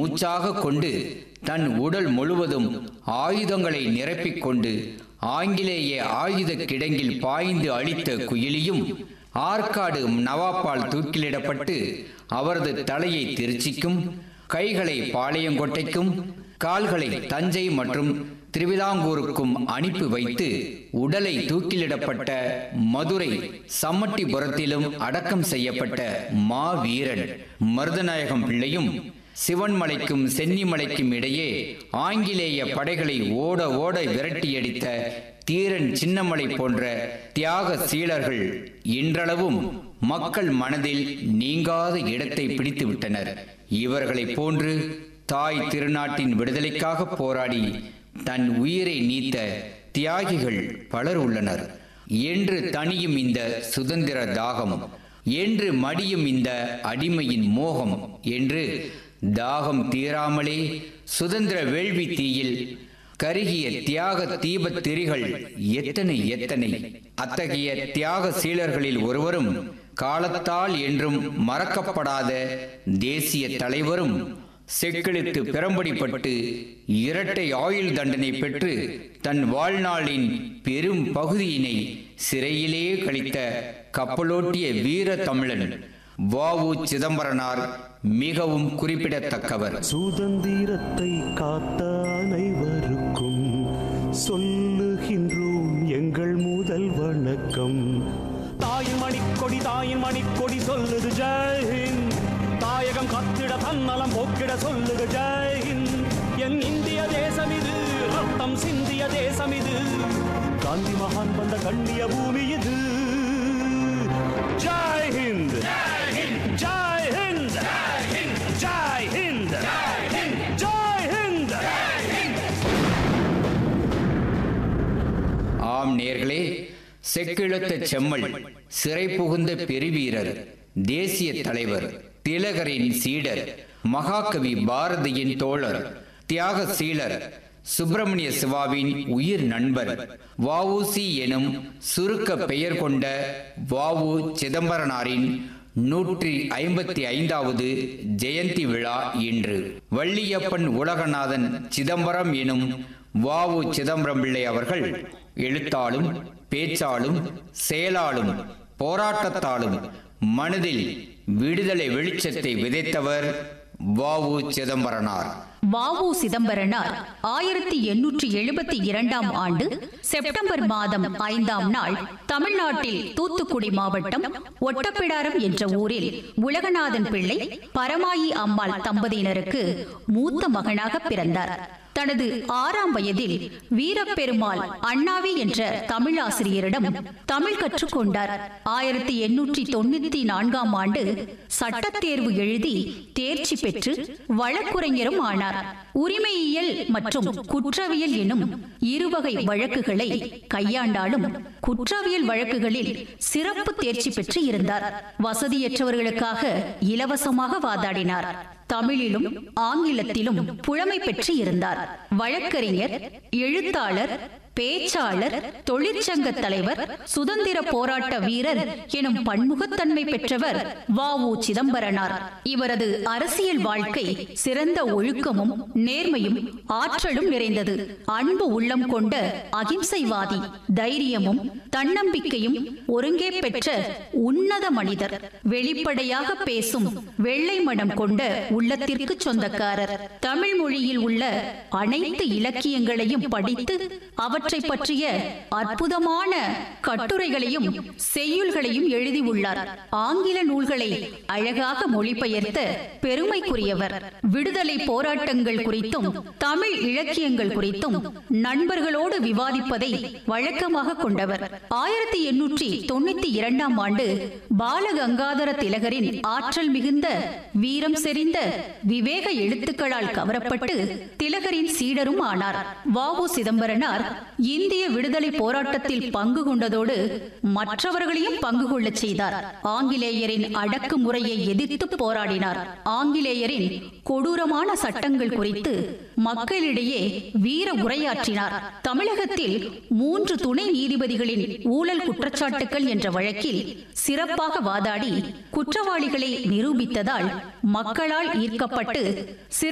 மூச்சாக கொண்டு தன் உடல் முழுவதும் ஆயுதங்களை நிரப்பிக் கொண்டு ஆங்கிலேய ஆயுத கிடங்கில் பாய்ந்து அழித்த குயிலியும் ஆற்காடு நவாப்பால் தூக்கிலிடப்பட்டு அவரது தலையை திருச்சிக்கும் கைகளை பாளையங்கோட்டைக்கும் கால்களை தஞ்சை மற்றும் திருவிதாங்கூருக்கும் அனுப்பி வைத்து உடலை தூக்கிலிடப்பட்ட மதுரை சம்மட்டிபுரத்திலும் அடக்கம் செய்யப்பட்ட மாவீரன் மருதநாயகம் பிள்ளையும் சிவன்மலைக்கும் சென்னிமலைக்கும் இடையே ஆங்கிலேய படைகளை ஓட ஓட விரட்டியடித்த தீரன் சின்னமலை போன்ற தியாக சீலர்கள் இன்றளவும் மக்கள் மனதில் நீங்காத இடத்தை பிடித்து விட்டனர் இவர்களைப் போன்று தாய் திருநாட்டின் விடுதலைக்காக போராடி தன் உயிரை நீத்த தியாகிகள் பலர் உள்ளனர் என்று தனியும் இந்த சுதந்திர தாகம் என்று மடியும் இந்த அடிமையின் மோகம் என்று தாகம் தீராமலே சுதந்திர வேள்வி தீயில் கருகிய தியாக தீபத் திரிகள் எத்தனை எத்தனை அத்தகைய தியாக சீலர்களில் ஒருவரும் காலத்தால் என்றும் மறக்கப்படாத தேசிய தலைவரும் செக்கிழுத்து பெரம்படிப்பட்டு இரட்டை ஆயுள் தண்டனை பெற்று தன் வாழ்நாளின் பெரும் பகுதியினை சிறையிலே கழித்த கப்பலோட்டிய வீர தமிழன் வாவு சிதம்பரனார் மிகவும் குறிப்பிடத்தக்கவர் சுதந்திரத்தை காத்த அனைவருக்கும் சொல்லுகின்றோம் எங்கள் முதல் வணக்கம் தாயின் மணிக்கொடி தாயின் மணிக்கொடி சொல்லுது ஜெய்ஹிந்த் தாயகம் கத்திட தன்னலம் போக்கிட சொல்லுது ஜெய்ஹிந்த் என் இந்திய தேசம் இது ரத்தம் சிந்திய தேசம் இது காந்தி மகான் வந்த கண்ணிய பூமி இது ஜெய் ஹிந்த் ஜெய் ஹிந்த் ஜெய் ஹிந்த் ஜெய் ஹிந்த் ஆம் நேர்களே செக்கிழுத்த செம்மல் சிறை புகுந்த பெருவீரர் தேசிய தலைவர் திலகரின் சீடர் மகாகவி பாரதியின் தோழர் தியாக சீலர் சுப்பிரமணிய சிவாவின் உயிர் நண்பர் வஉசி எனும் சுருக்க பெயர் கொண்ட வாவு சிதம்பரனாரின் நூற்றி ஐம்பத்தி ஐந்தாவது ஜெயந்தி விழா இன்று வள்ளியப்பன் உலகநாதன் சிதம்பரம் எனும் வாவு சிதம்பரம் பிள்ளை அவர்கள் எழுத்தாலும் பேச்சாலும் செயலாலும் போராட்டத்தாலும் மனதில் விடுதலை வெளிச்சத்தை விதைத்தவர் வாவு சிதம்பரனார் வாவு சிதம்பரனார் ஆயிரத்தி எண்ணூற்றி எழுபத்தி இரண்டாம் ஆண்டு செப்டம்பர் மாதம் ஐந்தாம் நாள் தமிழ்நாட்டில் தூத்துக்குடி மாவட்டம் ஒட்டப்பிடாரம் என்ற ஊரில் உலகநாதன் பிள்ளை பரமாயி அம்மாள் தம்பதியினருக்கு மூத்த மகனாக பிறந்தார் தனது ஆறாம் வயதில் வீரப்பெருமாள் அண்ணாவி என்ற தமிழாசிரியரிடம் தமிழ் கற்றுக்கொண்டார் ஆயிரத்தி எண்ணூற்றி தொண்ணூத்தி நான்காம் ஆண்டு சட்டத் தேர்வு எழுதி தேர்ச்சி பெற்று வழக்குரைஞரும் ஆனார் உரிமையியல் மற்றும் குற்றவியல் எனும் இருவகை வழக்குகளை கையாண்டாலும் குற்றவியல் வழக்குகளில் சிறப்பு தேர்ச்சி பெற்று இருந்தார் வசதியற்றவர்களுக்காக இலவசமாக வாதாடினார் தமிழிலும் ஆங்கிலத்திலும் புலமை பெற்று இருந்தார் வழக்கறிஞர் எழுத்தாளர் பேச்சாளர் தொழிற்சங்க தலைவர் சுதந்திர போராட்ட வீரர் எனும் பன்முகத்தன்மை பெற்றவர் வ உ சிதம்பரனார் இவரது அரசியல் வாழ்க்கை சிறந்த ஒழுக்கமும் நேர்மையும் ஆற்றலும் நிறைந்தது அன்பு உள்ளம் கொண்ட அகிம்சைவாதி தைரியமும் தன்னம்பிக்கையும் ஒருங்கே பெற்ற உன்னத மனிதர் வெளிப்படையாக பேசும் வெள்ளை மனம் கொண்ட உள்ளத்திற்கு சொந்தக்காரர் தமிழ் மொழியில் உள்ள அனைத்து இலக்கியங்களையும் படித்து அவற்றை பற்றிய அற்புதமான கட்டுரைகளையும் செய்யுள்களையும் எழுதியுள்ளார் ஆங்கில நூல்களை அழகாக மொழிபெயர்த்த பெருமைக்குரியவர் விடுதலை போராட்டங்கள் குறித்தும் தமிழ் இலக்கியங்கள் குறித்தும் நண்பர்களோடு விவாதிப்பதை வழக்கமாக கொண்டவர் ஆயிரத்தி எண்ணூற்றி தொண்ணூத்தி இரண்டாம் ஆண்டு பாலகங்காதர திலகரின் ஆற்றல் மிகுந்த வீரம் செறிந்த விவேக எழுத்துக்களால் கவரப்பட்டு திலகரின் சீடரும் ஆனார் வாவு சிதம்பரனார் இந்திய விடுதலை போராட்டத்தில் பங்கு கொண்டதோடு மற்றவர்களையும் பங்கு கொள்ளச் செய்தார் ஆங்கிலேயரின் அடக்குமுறையை எதிர்த்து போராடினார் ஆங்கிலேயரின் கொடூரமான சட்டங்கள் குறித்து மக்களிடையே வீர உரையாற்றினார் தமிழகத்தில் மூன்று துணை நீதிபதிகளின் ஊழல் குற்றச்சாட்டுகள் என்ற வழக்கில் சிறப்பாக வாதாடி குற்றவாளிகளை நிரூபித்ததால் மக்களால் ஈர்க்கப்பட்டு சிறை